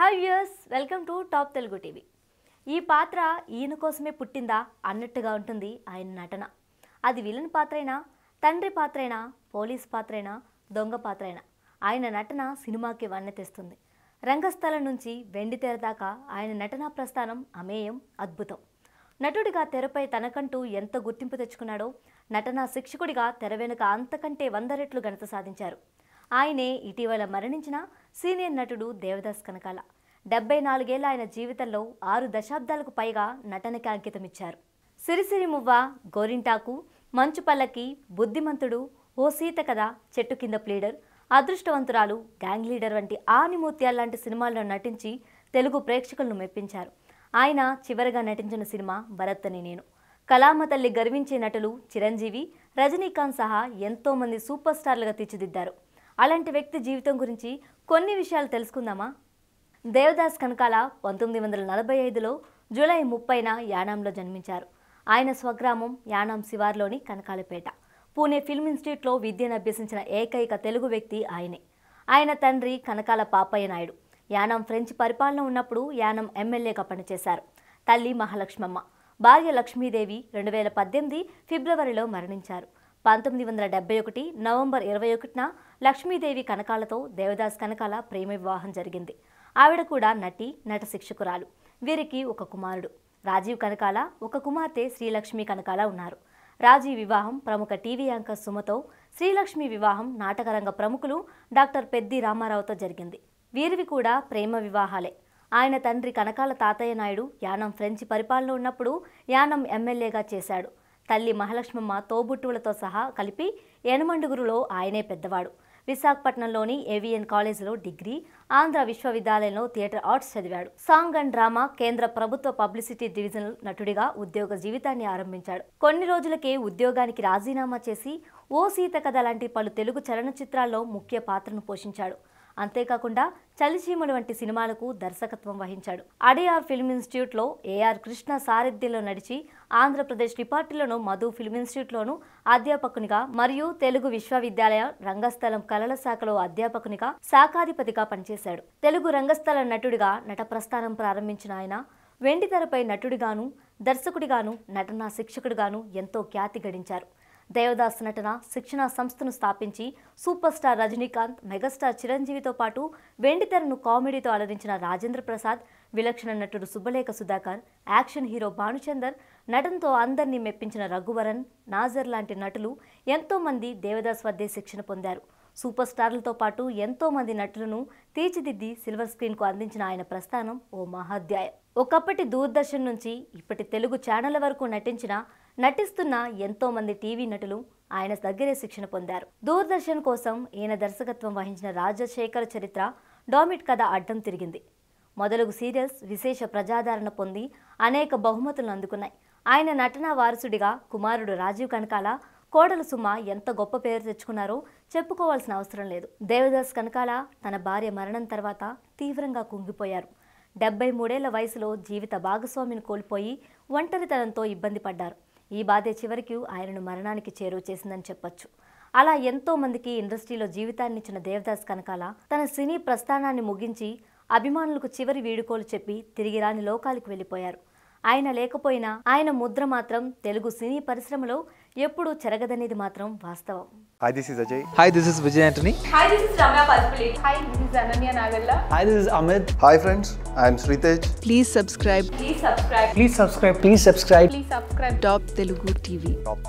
Hi viewers welcome to top Telugu TV ఈ పాత్ర ఈయన కోసమే పుట్టిందా అన్నట్టుగా ఉంటుంది ఆయన నటన అది విలన్ పాత్రైనా తండ్రి పాత్రైనా పోలీస్ పాత్రైనా దొంగ పాత్రైనా ఆయన నటన సినిమాకి వన్నె తెస్తుంది రంగస్థలం నుంచి వెండి తెర దాకా ఆయన నటనా ప్రస్థానం అమేయం అద్భుతం నటుడిగా తెరపై తనకంటూ ఎంత గుర్తింపు తెచ్చుకున్నాడో నటనా శిక్షకుడిగా తెర వెనుక అంతకంటే వంద రెట్లు ఘనత సాధించారు ఆయనే ఇటీవల మరణించిన సీనియర్ నటుడు దేవదాస్ కనకాల డెబ్బై నాలుగేళ్ల ఆయన జీవితంలో ఆరు దశాబ్దాలకు పైగా నటనకి అంకితమిచ్చారు సిరిసిరి మువ్వ గోరింటాకు మంచు పల్లకి బుద్ధిమంతుడు ఓ సీత కథ చెట్టు కింద ప్లీడర్ అదృష్టవంతురాలు గ్యాంగ్ లీడర్ వంటి ఆనిమూత్యాల లాంటి సినిమాల్లో నటించి తెలుగు ప్రేక్షకులను మెప్పించారు ఆయన చివరిగా నటించిన సినిమా భరత్ అని నేను కళామ తల్లి గర్వించే నటులు చిరంజీవి రజనీకాంత్ సహా ఎంతో మంది సూపర్ స్టార్లుగా తీర్చిదిద్దారు అలాంటి వ్యక్తి జీవితం గురించి కొన్ని విషయాలు తెలుసుకుందామా దేవదాస్ కనకాల పంతొమ్మిది వందల నలభై ఐదులో జూలై ముప్పైన యానాంలో జన్మించారు ఆయన స్వగ్రామం యానాం శివార్లోని కనకాలపేట పూణే ఫిల్మ్ ఇన్స్టిట్యూట్లో విద్యను అభ్యసించిన ఏకైక తెలుగు వ్యక్తి ఆయనే ఆయన తండ్రి కనకాల పాపయ్య నాయుడు యానాం ఫ్రెంచ్ పరిపాలన ఉన్నప్పుడు యానాం ఎమ్మెల్యేగా పనిచేశారు తల్లి మహాలక్ష్మమ్మ భార్య లక్ష్మీదేవి రెండు వేల పద్దెనిమిది ఫిబ్రవరిలో మరణించారు పంతొమ్మిది వందల డెబ్బై ఒకటి నవంబర్ ఇరవై ఒకటిన లక్ష్మీదేవి కనకాలతో దేవదాస్ కనకాల ప్రేమ వివాహం జరిగింది ఆవిడ కూడా నటి నట శిక్షకురాలు వీరికి ఒక కుమారుడు రాజీవ్ కనకాల ఒక కుమార్తె శ్రీలక్ష్మి కనకాల ఉన్నారు రాజీవ్ వివాహం ప్రముఖ టీవీ యాంకర్ సుమతో శ్రీలక్ష్మి వివాహం నాటకరంగ ప్రముఖులు డాక్టర్ పెద్ది రామారావుతో జరిగింది వీరివి కూడా ప్రేమ వివాహాలే ఆయన తండ్రి కనకాల తాతయ్య నాయుడు యానం ఫ్రెంచి పరిపాలన ఉన్నప్పుడు యానం ఎమ్మెల్యేగా చేశాడు తల్లి మహాలక్ష్మమ్మ తోబుట్టువులతో సహా కలిపి యనమండుగురులో ఆయనే పెద్దవాడు విశాఖపట్నంలోని ఏవిఎన్ కాలేజీలో డిగ్రీ ఆంధ్ర విశ్వవిద్యాలయంలో థియేటర్ ఆర్ట్స్ చదివాడు సాంగ్ అండ్ డ్రామా కేంద్ర ప్రభుత్వ పబ్లిసిటీ డివిజనల్ నటుడిగా ఉద్యోగ జీవితాన్ని ఆరంభించాడు కొన్ని రోజులకే ఉద్యోగానికి రాజీనామా చేసి ఓ సీత కథ లాంటి పలు తెలుగు చలనచిత్రాల్లో ముఖ్య పాత్రను పోషించాడు అంతేకాకుండా చలిచీమలు వంటి సినిమాలకు దర్శకత్వం వహించాడు అడియార్ ఫిల్మ్ ఇన్స్టిట్యూట్లో ఏఆర్ కృష్ణ సారథ్యంలో నడిచి ఆంధ్రప్రదేశ్ డిపార్టీలోను మధు ఫిల్మ్ ఇన్స్టిట్యూట్లోను అధ్యాపకునిగా మరియు తెలుగు విశ్వవిద్యాలయ రంగస్థలం కళల శాఖలో అధ్యాపకునిగా శాఖాధిపతిగా పనిచేశాడు తెలుగు రంగస్థల నటుడిగా నట ప్రస్థానం ప్రారంభించిన ఆయన వెండితెరపై నటుడిగాను దర్శకుడిగాను నటనా శిక్షకుడిగాను ఎంతో ఖ్యాతి గడించారు దేవదాస్ నటన శిక్షణ సంస్థను స్థాపించి సూపర్ స్టార్ రజనీకాంత్ మెగాస్టార్ చిరంజీవితో పాటు వెండితెరను కామెడీతో అలరించిన రాజేంద్ర ప్రసాద్ విలక్షణ నటుడు సుబ్బలేఖ సుధాకర్ యాక్షన్ హీరో భానుచందర్ నటనతో అందరినీ మెప్పించిన రఘువరన్ నాజర్ లాంటి నటులు ఎంతో మంది దేవదాస్ వద్దే శిక్షణ పొందారు సూపర్ స్టార్లతో పాటు ఎంతో మంది నటులను తీర్చిదిద్ది సిల్వర్ స్క్రీన్కు అందించిన ఆయన ప్రస్థానం ఓ మహాధ్యాయం ఒకప్పటి దూరదర్శన్ నుంచి ఇప్పటి తెలుగు ఛానళ్ల వరకు నటించిన నటిస్తున్న ఎంతో మంది టీవీ నటులు ఆయన దగ్గరే శిక్షణ పొందారు దూరదర్శన్ కోసం ఈయన దర్శకత్వం వహించిన రాజశేఖర్ చరిత్ర డామిట్ కథ అడ్డం తిరిగింది మొదలగు సీరియల్స్ విశేష ప్రజాదరణ పొంది అనేక బహుమతులను అందుకున్నాయి ఆయన నటనా వారసుడిగా కుమారుడు రాజీవ్ కనకాల కోడలు సుమ ఎంత గొప్ప పేరు తెచ్చుకున్నారో చెప్పుకోవాల్సిన అవసరం లేదు దేవదాస్ కనకాల తన భార్య మరణం తర్వాత తీవ్రంగా కుంగిపోయారు డెబ్బై మూడేళ్ల వయసులో జీవిత భాగస్వామిని కోల్పోయి ఒంటరితనంతో ఇబ్బంది పడ్డారు ఈ బాధే చివరికి ఆయనను మరణానికి చేరువ చేసిందని చెప్పొచ్చు అలా ఎంతో మందికి ఇండస్ట్రీలో జీవితాన్నిచ్చిన దేవదాస్ కనకాల తన సినీ ప్రస్థానాన్ని ముగించి అభిమానులకు చివరి వీడుకోలు చెప్పి తిరిగి రాని లోకాలకు వెళ్ళిపోయారు ఆయన లేకపోయినా ఆయన ముద్ర మాత్రం తెలుగు సినీ పరిశ్రమలో ఎప్పుడూ చెరగదనేది మాత్రం వాస్తవం Hi, this is Ajay. Hi, this is Vijay Antony. Hi, this is Ramya Palpulate. Hi, this is Ananya Nagalla. Hi, this is Amit. Hi, friends. I am Sritej. Please subscribe Please subscribe. Please subscribe. Please subscribe. Please subscribe. Top Telugu TV.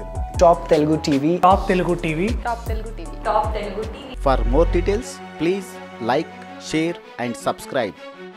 Top Telugu TV. Top Telugu TV. Top Telugu TV. Top Telugu TV. For more details, please like, share, and subscribe.